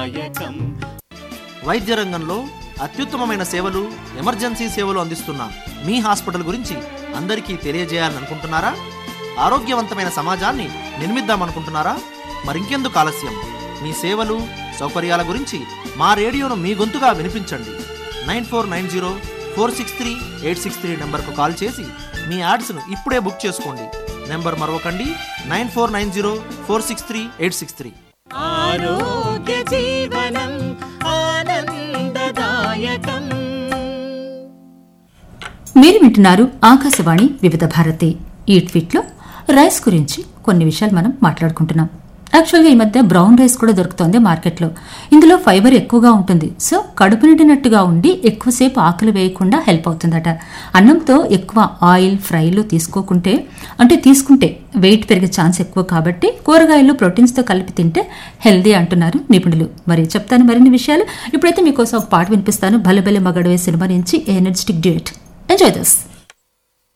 ఆనందదాయకం వైద్య రంగంలో అత్యుత్తమమైన సేవలు ఎమర్జెన్సీ సేవలు అందిస్తున్న మీ హాస్పిటల్ గురించి అందరికీ తెలియజేయాలని అనుకుంటున్నారా ఆరోగ్యవంతమైన సమాజాన్ని నిర్మిద్దామనుకుంటున్నారా మరింకెందుకు ఆలస్యం మీ సేవలు సౌకర్యాల గురించి మా రేడియోను మీ గొంతుగా వినిపించండి nine four nine zero four six three eight six three నెంబర్కు కాల్ చేసి మీ యాడ్స్ను ఇప్పుడే బుక్ చేసుకోండి నెంబర్ మరొకండి nine four nine zero four six three eight six three ఆరోగ్య జీవనం ఆనందదాయకం మీరు వింటున్నారు ఆకాశవాణి వివిధ భారతి ఈ ట్వీట్లో రైస్ గురించి కొన్ని విషయాలు మనం మాట్లాడుకుంటున్నాం యాక్చువల్గా ఈ మధ్య బ్రౌన్ రైస్ కూడా దొరుకుతోంది మార్కెట్లో ఇందులో ఫైబర్ ఎక్కువగా ఉంటుంది సో కడుపు నిండినట్టుగా ఉండి ఎక్కువసేపు ఆకలి వేయకుండా హెల్ప్ అవుతుందట అన్నంతో ఎక్కువ ఆయిల్ ఫ్రైలు తీసుకోకుంటే అంటే తీసుకుంటే వెయిట్ పెరిగే ఛాన్స్ ఎక్కువ కాబట్టి కూరగాయలు ప్రోటీన్స్తో కలిపి తింటే హెల్దీ అంటున్నారు నిపుణులు మరి చెప్తాను మరిన్ని విషయాలు ఇప్పుడైతే మీకోసం ఒక పాట వినిపిస్తాను భలే భలే మగడవే సినిమా నుంచి ఎనర్జెటిక్ డ్యూట్ ఎంజాయ్ దస్